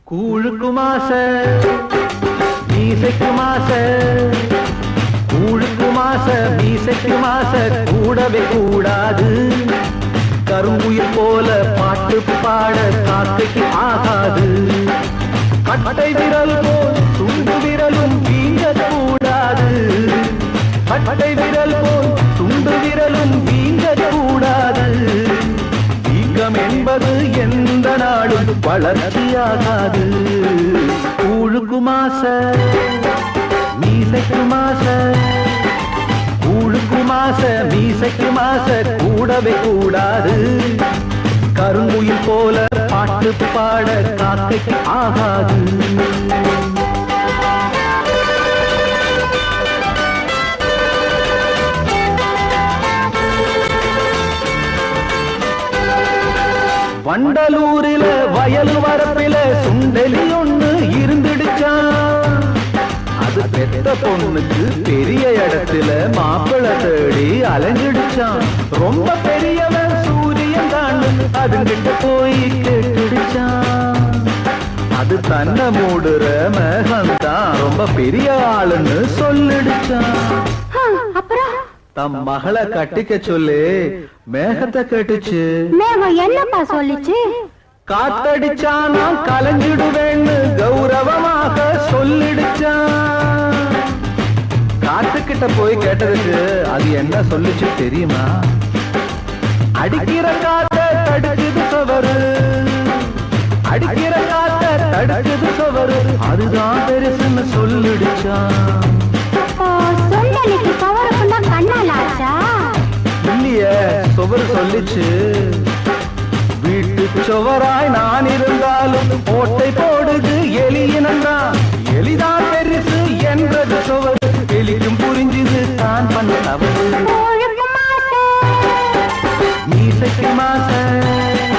கூழுக்கு மாச மீசைக்கு மாச கூழுக்கு மாச மீசைக்கு மாச கூடவே கூடாது கருங்குயில் போல பாட்டு பாட காக்கைக்கு ஆகாது கட்டை விரல் போல் துண்டு விரலும் வீங்க கூடாது கட்டை விரல் போல் துண்டு விரலும் வீங்க கூடாது வீக்கம் என்பது எந்த நாடும் வளர்ச்சியாகாது கூழுக்கு மாச மீசைக்கு மாச கூழுக்கு மாச மீசைக்கு மாச கூடவே கூடாது கருங்குயில் போல பாட்டு பாட காக்கைக்கு ஆகாது வண்டலூரில வயல் வரப்பில சுண்டலி ஒண்ணு இருந்துடுச்சான் அது பெத்த பொண்ணுக்கு பெரிய இடத்துல மாப்பிள தேடி அலைஞ்சிடுச்சான் ரொம்ப பெரியவன் சூரியன் தான் அதுகிட்ட போய் கேட்டுடுச்சான் அது தன்னை மூடுற மேகம்தான் ரொம்ப பெரிய ஆளுன்னு சொல்லிடுச்சான் அப்புறம் தம் மகளை கட்டிக்க சொல்லி மேகத்தை கேட்டுச்சு மேகம் என்னப்பா சொல்லிச்சு காத்தடிச்சான் நான் கலைஞ்சிடுவேன்னு கௌரவமாக சொல்லிடுச்சான் காத்துக்கிட்ட போய் கேட்டதுக்கு அது என்ன சொல்லுச்சு தெரியுமா அடிக்கிற காத்த தடுக்குது சவரு அடிக்கிற காத்த தடுக்குது சவரு அதுதான் பெருசுன்னு சொல்லிடுச்சான் அப்போ சுண்டலிக்கு கவருக்குள்ள கண்ணால் ஆச்சா இல்லையே சுவர் சொல்லிச்சு வீட்டு சுவராய் நான் இருந்தாலும் ஓட்டை போடுது எலியினந்தான் எலிதான் பெருசு என்றது சுவர் எலிக்கும் புரிஞ்சுது தான் பண்ண தவறு கோழுக்கு மாச மீசைக்கு மாச